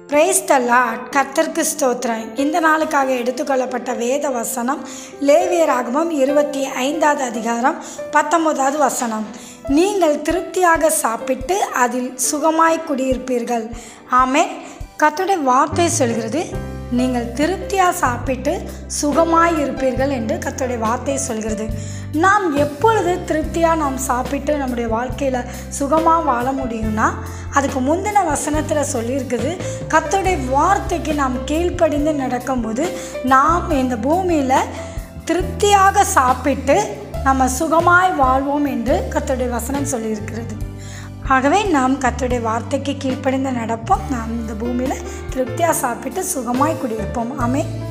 praise the Lord கர்த்தருக்கு ஸ்தோத்திரம் இந்த நாளுக்காக எடுத்துக்கொள்ளப்பட்ட வேத வசனம் லேவியராகமம் இருபத்தி ஐந்தாவது அதிகாரம் பத்தொன்பதாவது வசனம் நீங்கள் திருப்தியாக சாப்பிட்டு அதில் சுகமாய் குடியிருப்பீர்கள் ஆமென் கர்த்தருடைய வார்த்தை சொல்கிறது நீங்கள் திருப்தியாக சாப்பிட்டு சுகமாய் இருப்பீர்கள் என்று கர்த்தருடைய வார்த்தை சொல்கிறது நாம் எப்பொழுது திருப்தியாக நாம் சாப்பிட்டு நம்முடைய வாழ்க்கையில் சுகமாக வாழ முடியும்னா அதுக்கு முந்தின வசனத்தில் சொல்லியிருக்குது கர்த்தருடைய வார்த்தைக்கு நாம் கீழ்ப்படிந்து நடக்கும்போது நாம் இந்த பூமியில் திருப்தியாக சாப்பிட்டு நம்ம சுகமாய் வாழ்வோம் என்று கர்த்தருடைய வசனம் சொல்லியிருக்கிறது ஆகவே நாம் கர்த்தருடைய வார்த்தைக்கு கீழ்ப்படிந்து நடப்போம் நாம் இந்த பூமியில் திருப்தியாக சாப்பிட்டு சுகமாய் குடியிருப்போம் ஆமென்